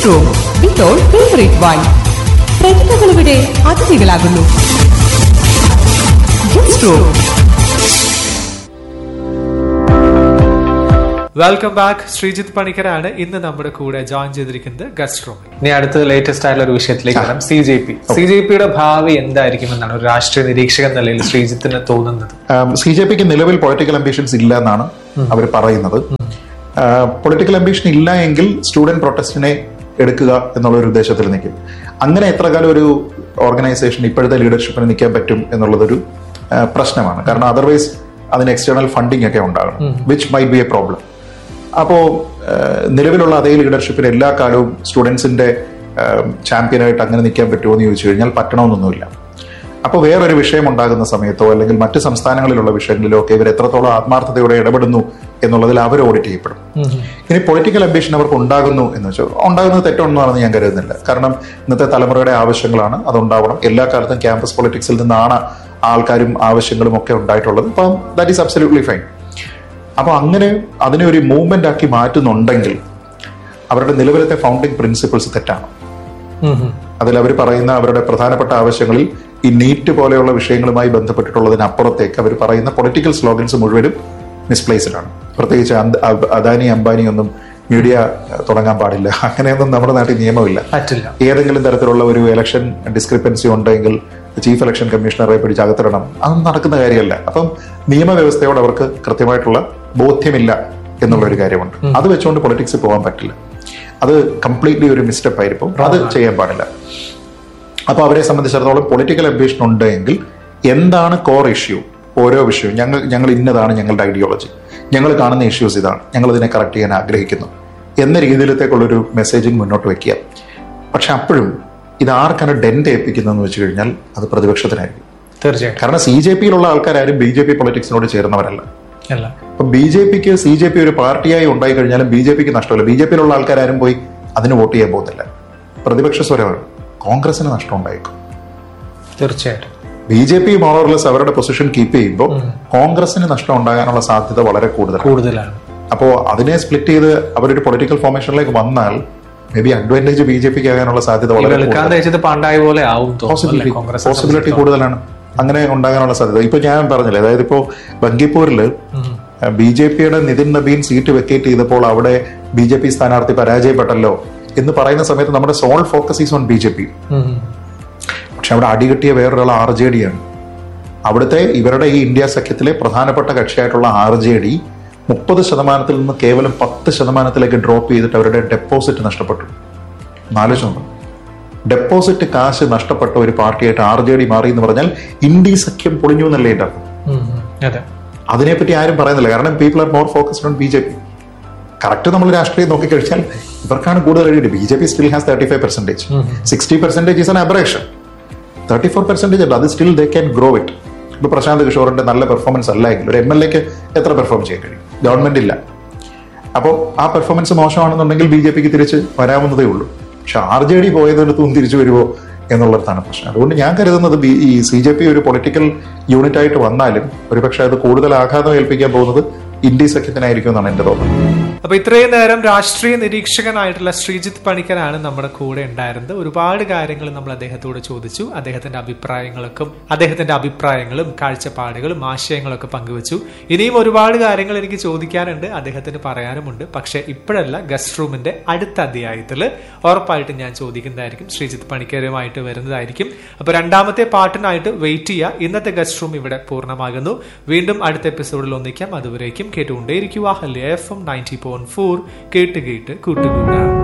Guest room with all favourite വൈൻ പ്രതിഭകൾ ഇവിടെ അതിഥികളാകുന്നു guest room welcome back Sreejith പണിക്കരാണ് ഇന്ന് നമ്മുടെ കൂടെ ജോയിൻ ചെയ്തിരിക്കുന്നത് ഗസ്റ്റ് റൂമിൽ ഇനി അടുത്ത ലേറ്റസ്റ്റ് ആയിട്ടുള്ള ഒരു വിഷയത്തിലേക്ക് വരാം C J P C J പിയുടെ ഭാവി എന്തായിരിക്കും എന്നാണ് ഒരു രാഷ്ട്രീയ നിരീക്ഷകൻ നിലയിൽ ശ്രീജിത്തിന് തോന്നുന്നത് സി ജെ പിക്ക് നിലവിൽ പൊളിറ്റിക്കൽ അംബിഷൻസ് ഇല്ല എന്നാണ് അവർ പറയുന്നത് പൊളിറ്റിക്കൽ അംബിഷൻ ഇല്ല എങ്കിൽ സ്റ്റുഡന്റ് പ്രൊട്ടസ്റ്റിനെ എടുക്കുക എന്നുള്ള ഒരു ഉദ്ദേശത്തിൽ നിൽക്കും അങ്ങനെ എത്ര കാലം ഒരു ഓർഗനൈസേഷൻ ഇപ്പോഴത്തെ ലീഡർഷിപ്പിന് നിൽക്കാൻ പറ്റും എന്നുള്ളതൊരു ആ, പ്രശ്നമാണ് കാരണം അതർവൈസ് അതിന് എക്സ്റ്റേണൽ ഫണ്ടിങ് ഒക്കെ ഉണ്ടാകണം which may be a problem അപ്പോ ഏഹ്, നിലവിലുള്ള അതേ ലീഡർഷിപ്പിന് എല്ലാ കാലവും സ്റ്റുഡൻസിന്റെ ചാമ്പ്യനായിട്ട് അങ്ങനെ നിൽക്കാൻ പറ്റുമോ എന്ന് ചോദിച്ചു കഴിഞ്ഞാൽ പറ്റണമെന്നൊന്നുമില്ല അപ്പോൾ വേറൊരു വിഷയം ഉണ്ടാകുന്ന സമയത്തോ അല്ലെങ്കിൽ മറ്റ് സംസ്ഥാനങ്ങളിലുള്ള വിഷയങ്ങളിലോ ഒക്കെ ഇവർ എത്രത്തോളം ആത്മാർത്ഥതയോടെ ഇടപെടുന്നു എന്നുള്ളതിൽ അവർ ഓഡിറ്റ് ചെയ്യപ്പെടും ഇനി പൊളിറ്റിക്കൽ അംബിഷൻ അവർക്ക് ഉണ്ടാകുന്നു എന്ന് വെച്ചാൽ ഉണ്ടാകുന്നത് തെറ്റൊന്നാണെന്ന് ഞാൻ കരുതുന്നില്ല കാരണം ഇന്നത്തെ തലമുറയുടെ ആവശ്യങ്ങളാണ് അതുണ്ടാവണം എല്ലാ കാലത്തും ക്യാമ്പസ് പൊളിറ്റിക്സിൽ നിന്നാണ് ആൾക്കാരും ആവശ്യങ്ങളും ഒക്കെ ഉണ്ടായിട്ടുള്ളത് അപ്പം ദാറ്റ് ഈസ് അബ്സല്യൂട്ട്ലി ഫൈൻ അപ്പൊ അങ്ങനെ അതിനെ ഒരു മൂവ്മെന്റ് ആക്കി മാറ്റുന്നുണ്ടെങ്കിൽ അവരുടെ നിലവിലത്തെ ഫൗണ്ടിങ് പ്രിൻസിപ്പിൾസ് തെറ്റാണ് അതിൽ അവർ പറയുന്ന അവരുടെ പ്രധാനപ്പെട്ട ആവശ്യങ്ങളിൽ ഈ നീറ്റ് പോലെയുള്ള വിഷയങ്ങളുമായി ബന്ധപ്പെട്ടിട്ടുള്ളതിനപ്പുറത്തേക്ക് അവർ പറയുന്ന പൊളിറ്റിക്കൽ സ്ലോഗൻസ് മുഴുവനും മിസ്പ്ലേസ്ഡ് ആണ് പ്രത്യേകിച്ച് അന്ത- അബ്- അദാനി അംബാനി ഒന്നും മീഡിയ അഹ്, തുടങ്ങാൻ പാടില്ല അങ്ങനെയൊന്നും നമ്മുടെ നാട്ടിൽ നിയമമില്ല പറ്റില്ല ഏതെങ്കിലും തരത്തിലുള്ള ഒരു ഇലക്ഷൻ ഡിസ്ക്രിപ്പൻസി ഉണ്ടെങ്കിൽ ചീഫ് ഇലക്ഷൻ കമ്മീഷണറെ പിടിച്ച് അകത്തിടണം അതൊന്നും നടക്കുന്ന കാര്യമല്ല അപ്പം നിയമവ്യവസ്ഥയോട് അവർക്ക് കൃത്യമായിട്ടുള്ള ബോധ്യമില്ല എന്നുള്ള ഒരു കാര്യമുണ്ട് അത് വെച്ചുകൊണ്ട് പൊളിറ്റിക്സ് പോകാൻ പറ്റില്ല അത് കംപ്ലീറ്റ്ലി ഒരു മിസ്റ്റപ്പ് ആയിരിക്കും അത് ചെയ്യാൻ പാടില്ല അപ്പൊ അവരെ സംബന്ധിച്ചിടത്തോളം പൊളിറ്റിക്കൽ അംബിഷൻ ഉണ്ട് എങ്കിൽ എന്താണ് കോർ ഇഷ്യൂ ഓരോ വിഷയവും ഞങ്ങൾ ഞങ്ങൾ ഇന്നതാണ് ഞങ്ങളുടെ ഐഡിയോളജി ഞങ്ങൾ കാണുന്ന ഇഷ്യൂസ് ഇതാണ് ഞങ്ങൾ ഇതിനെ കറക്റ്റ് ചെയ്യാൻ ആഗ്രഹിക്കുന്നു എന്ന രീതിയിലത്തേക്കുള്ളൊരു മെസ്സേജിങ് മുന്നോട്ട് വെക്കുക പക്ഷെ അപ്പോഴും ഇത് ആർക്കാണ് ഡെന്റ് ഏൽപ്പിക്കുന്നതെന്ന് വെച്ച് കഴിഞ്ഞാൽ അത് പ്രതിപക്ഷത്തിനായിരിക്കും തീർച്ചയായിട്ടും കാരണം സി ജെ പിയിലുള്ള ആൾക്കാരും ബി ജെ പി പൊളിറ്റിക്സിനോട് ചേർന്നവരല്ല അല്ല അപ്പൊ ബി ജെ പിക്ക് സി ജെ പി ഒരു പാർട്ടിയായി ഉണ്ടായി കഴിഞ്ഞാലും ബി ജെ പിക്ക് നഷ്ടമില്ല ബി ജെ പിയിലുള്ള ആൾക്കാരും പോയി അതിന് വോട്ട് ചെയ്യാൻ പോകുന്നില്ല പ്രതിപക്ഷ സ്വരമാണ് കോൺഗ്രസിന് നഷ്ടം ഉണ്ടായേക്കും തീർച്ചയായിട്ടും ബി ജെ പി മോറോർലെസ് അവരുടെ പൊസിഷൻ കീപ്പ് ചെയ്യുമ്പോൾ കോൺഗ്രസിന് നഷ്ടം ഉണ്ടാകാനുള്ള സാധ്യത വളരെ കൂടുതലാണ് കൂടുതലാണ് അപ്പോൾ അതിനെ സ്പ്ലിറ്റ് ചെയ്ത് അവരൊരു പൊളിറ്റിക്കൽ ഫോർമേഷനിലേക്ക് വന്നാൽ may be advantage B J പിക്ക് ആകാനുള്ള സാധ്യത ഈ വളരെ വെളുക്കാൻ തേച്ചത് പണ്ടായ പോലെ ആവും തോന്നുന്നു അല്ലേ? കോൺഗ്രസ് പോസിബിലിറ്റി കൂടുതലാണ് അങ്ങനെ ഉണ്ടാകാനുള്ള സാധ്യത ഇപ്പൊ ഞാൻ പറഞ്ഞില്ലേ അതായത് ഇപ്പോ ബങ്കിപ്പൂരില് ബി ജെ പിയുടെ നിതിൻ നബീൻ സീറ്റ് വെക്കേറ്റ് ചെയ്തപ്പോൾ അവിടെ ബി ജെ പി സ്ഥാനാർത്ഥി പരാജയപ്പെട്ടല്ലോ എന്ന് പറയുന്ന സമയത്ത് നമ്മുടെ sole focus is on B J P ഉം. പക്ഷെ അവിടെ അടികിട്ടിയ വേറൊരാൾ ആർ ജെ ഡി ആണ് അവിടുത്തെ ഇവരുടെ ഈ ഇന്ത്യ സഖ്യത്തിലെ പ്രധാനപ്പെട്ട കക്ഷിയായിട്ടുള്ള ആർ ജെ ഡി മുപ്പത് ശതമാനത്തിൽ നിന്ന് കേവലം പത്ത് ശതമാനത്തിലേക്ക് ഡ്രോപ്പ് ചെയ്തിട്ട് അവരുടെ ഡെപ്പോസിറ്റ് നഷ്ടപ്പെട്ടു നാലോചിച്ചു ഡെപ്പോസിറ്റ് കാശ് നഷ്ടപ്പെട്ട ഒരു പാർട്ടിയായിട്ട് ആർ ജെ ഡി മാറി എന്ന് പറഞ്ഞാൽ ഇന്ത്യ സഖ്യം പൊളിഞ്ഞു എന്നല്ലേ എൻ്റെ അർത്ഥം ഉം, ഉം. അതെ അതിനെപ്പറ്റി ആരും പറയുന്നില്ല കാരണം people are more focused on B J P correct നമ്മൾ രാഷ്ട്രീയം നോക്കിക്കഴിഞ്ഞാൽ ഇവർക്കാണ് കൂടുതൽ കഴിയുന്നത് B J P still has thirty five percentage sixty percentage is an aberration thirty four percentage ഉണ്ട് അത് still they can grow it ഇപ്പൊ പ്രശാന്ത് കിഷോറിന്റെ നല്ല പെർഫോമൻസ് അല്ല എങ്കിൽ ഒരു എം എൽ എക്ക് എത്ര പെർഫോം ചെയ്യാൻ കഴിയും ഗവൺമെന്റ് ഇല്ല അപ്പോൾ ആ പെർഫോമൻസ് മോശമാണെന്നുണ്ടെങ്കിൽ ബി ജെ പിക്ക് തിരിച്ച് വരാവുന്നതേ ഉള്ളൂ പക്ഷെ ആർ ജെ ഡി പോയതിനടുത്തും തിരിച്ചു വരുമോ എന്നുള്ളതാണ് പ്രശ്നം അതുകൊണ്ട് ഞാൻ കരുതുന്നത് ബി ഈ സി ജെ പി ഒരു പൊളിറ്റിക്കൽ യൂണിറ്റ് ആയിട്ട് വന്നാലും ഒരുപക്ഷെ അത് കൂടുതൽ ആഘാതം ഏൽപ്പിക്കാൻ പോകുന്നത് ഇന്ത്യ സഖ്യത്തിനായിരിക്കും എന്നാണ് എന്റെ തോന്നുന്നത് അപ്പൊ ഇത്രയും നേരം രാഷ്ട്രീയ നിരീക്ഷകനായിട്ടുള്ള ശ്രീജിത്ത് പണിക്കരാണ് നമ്മുടെ കൂടെ ഉണ്ടായിരുന്നത് ഒരുപാട് കാര്യങ്ങൾ നമ്മൾ അദ്ദേഹത്തോട് ചോദിച്ചു അദ്ദേഹത്തിന്റെ അഭിപ്രായങ്ങളൊക്കെ അദ്ദേഹത്തിന്റെ അഭിപ്രായങ്ങളും കാഴ്ചപ്പാടുകളും ആശയങ്ങളൊക്കെ പങ്കുവച്ചു ഇനിയും ഒരുപാട് കാര്യങ്ങൾ എനിക്ക് ചോദിക്കാനുണ്ട് അദ്ദേഹത്തിന് പറയാനുമുണ്ട് പക്ഷെ ഇപ്പോഴല്ല ഗസ്റ്റ് റൂമിന്റെ അടുത്ത അധ്യായത്തിൽ ഉറപ്പായിട്ടും ഞാൻ ചോദിക്കുന്നതായിരിക്കും ശ്രീജിത്ത് പണിക്കരുമായിട്ട് വരുന്നതായിരിക്കും അപ്പൊ രണ്ടാമത്തെ പാട്ടിനായിട്ട് വെയിറ്റ് ചെയ്യുക ഇന്നത്തെ ഗസ്റ്റ് റൂം ഇവിടെ പൂർണ്ണമാകുന്നു വീണ്ടും അടുത്ത എപ്പിസോഡിൽ ഒന്നിക്കാം അതുവരേക്കും കേട്ടുകൊണ്ടേയിരിക്കുക ഹല്യ F M ninety point four കേട്ട് കേട്ട് കൂട്ടുകൂടാം